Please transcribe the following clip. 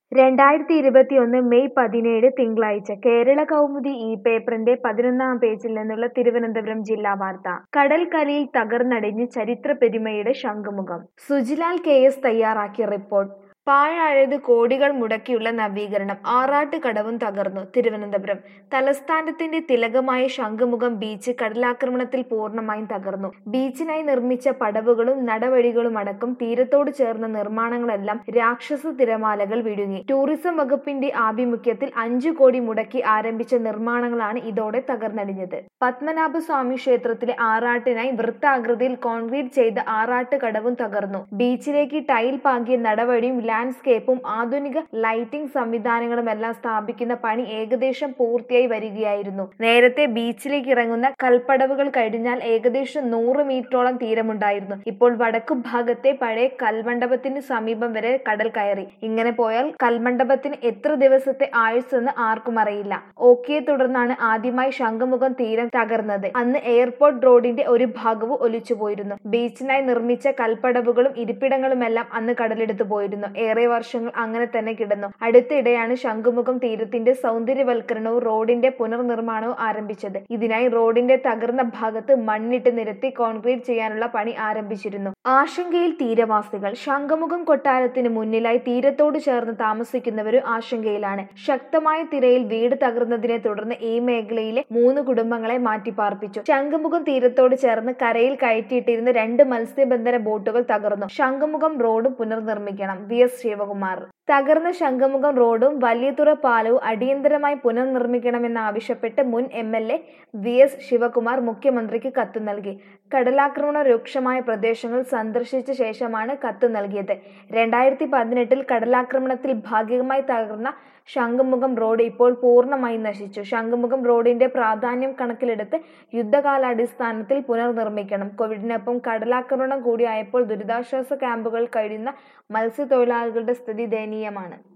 രണ്ടായിരത്തി ഇരുപത്തിയൊന്ന് മെയ് പതിനേഴ് തിങ്കളാഴ്ച കേരള കൗമുദി ഈ പേപ്പറിന്റെ പതിനൊന്നാം പേജിൽ നിന്നുള്ള തിരുവനന്തപുരം ജില്ലാ വാർത്ത കടൽക്കലിയിൽ തകർന്നടിഞ്ഞ് ചരിത്ര പെരുമയുടെ ശംഖുമുഖം സുജിലാൽ കെ എസ് തയ്യാറാക്കിയ റിപ്പോർട്ട് പാഴായത് കോടികൾ മുടക്കിയുള്ള നവീകരണം ആറാട്ട് കടവും തകർന്നു തിരുവനന്തപുരം തലസ്ഥാനത്തിന്റെ തിലകമായ ശംഖുമുഖം ബീച്ച് കടലാക്രമണത്തിൽ പൂർണ്ണമായും തകർന്നു ബീച്ചിനായി നിർമ്മിച്ച പടവുകളും നടവഴികളും അടക്കം തീരത്തോട് ചേർന്ന നിർമ്മാണങ്ങളെല്ലാം രാക്ഷസ തിരമാലകൾ വിഴുങ്ങി ടൂറിസം വകുപ്പിന്റെ ആഭിമുഖ്യത്തിൽ അഞ്ചു കോടി മുടക്കി ആരംഭിച്ച നിർമ്മാണങ്ങളാണ് ഇതോടെ തകർന്നടിഞ്ഞത് പത്മനാഭസ്വാമി ക്ഷേത്രത്തിലെ ആറാട്ടിനായി വൃത്താകൃതിയിൽ കോൺക്രീറ്റ് ചെയ്ത ആറാട്ട് കടവും തകർന്നു ബീച്ചിലേക്ക് ടൈൽ പാകിയ നടവഴിയും ലാൻഡ്സ്കേപ്പും ആധുനിക ലൈറ്റിംഗ് സംവിധാനങ്ങളുമെല്ലാം സ്ഥാപിക്കുന്ന പണി ഏകദേശം പൂർത്തിയായി വരികയായിരുന്നു നേരത്തെ ബീച്ചിലേക്ക് ഇറങ്ങുന്ന കൽപ്പടവുകൾ കഴിഞ്ഞാൽ ഏകദേശം നൂറ് മീറ്ററോളം തീരമുണ്ടായിരുന്നു ഇപ്പോൾ വടക്കു ഭാഗത്തെ പഴയ കൽമണ്ഡപത്തിന് സമീപം വരെ കടൽ കയറി ഇങ്ങനെ പോയാൽ കൽമണ്ഡപത്തിന് എത്ര ദിവസത്തെ ആയുസ്സെന്ന് ആർക്കും അറിയില്ല ഓക്കിയെ തുടർന്നാണ് ആദ്യമായി ശംഖുമുഖം തീരം തകർന്നത് അന്ന് എയർപോർട്ട് റോഡിന്റെ ഒരു ഭാഗവും ഒലിച്ചുപോയിരുന്നു ബീച്ചിനായി നിർമ്മിച്ച കൽപ്പടവുകളും ഇരിപ്പിടങ്ങളുമെല്ലാം അന്ന് കടലെടുത്തു പോയിരുന്നു ഏറെ വർഷങ്ങൾ അങ്ങനെ തന്നെ കിടന്നു അടുത്തിടെയാണ് ശംഖുമുഖം തീരത്തിന്റെ സൗന്ദര്യവൽക്കരണവും റോഡിന്റെ പുനർനിർമ്മാണവും ആരംഭിച്ചത് ഇതിനായി റോഡിന്റെ തകർന്ന ഭാഗത്ത് മണ്ണിട്ട് നിരത്തി കോൺക്രീറ്റ് ചെയ്യാനുള്ള പണി ആരംഭിച്ചിരുന്നു ആശങ്കയിൽ തീരവാസികൾ ശംഖുമുഖം കൊട്ടാരത്തിന് മുന്നിലായി തീരത്തോട് ചേർന്ന് താമസിക്കുന്നവരും ആശങ്കയിലാണ് ശക്തമായ തിരയിൽ വീട് തകർന്നതിനെ തുടർന്ന് ഈ മേഖലയിലെ മൂന്ന് കുടുംബങ്ങളെ മാറ്റിപ്പാർപ്പിച്ചു ശംഖുമുഖം തീരത്തോട് ചേർന്ന് കരയിൽ കയറ്റിയിട്ടിരുന്ന രണ്ട് മത്സ്യബന്ധന ബോട്ടുകൾ തകർന്നു ശംഖുമുഖം റോഡ് പുനർനിർമ്മിക്കണം വി എസ് ശിവകുമാർ തകർന്ന ശംഖുമുഖം റോഡും വലിയതുറ പാലവും അടിയന്തരമായി പുനർനിർമ്മിക്കണമെന്നാവശ്യപ്പെട്ട് മുൻ M L A V S Sivakumar മുഖ്യമന്ത്രിക്ക് കത്ത് നൽകി കടലാക്രമണം രൂക്ഷമായ പ്രദേശങ്ങൾ സന്ദർശിച്ച ശേഷമാണ് കത്ത് നൽകിയത് രണ്ടായിരത്തി പതിനെട്ടിൽ കടലാക്രമണത്തിൽ ഭാഗികമായി തകർന്ന ശംഖുമുഖം റോഡ് ഇപ്പോൾ പൂർണ്ണമായി നശിച്ചു ശംഖുമുഖം റോഡിന്റെ പ്രാധാന്യം കണക്കിലെടുത്ത് യുദ്ധകാലാടിസ്ഥാനത്തിൽ പുനർനിർമ്മിക്കണം കോവിഡിനൊപ്പം കടലാക്രമണം കൂടിയായപ്പോൾ ദുരിതാശ്വാസ ക്യാമ്പുകൾ കഴിയുന്ന മത്സ്യത്തൊഴിലാളികളുടെ സ്ഥിതി ദയനീയമാണ്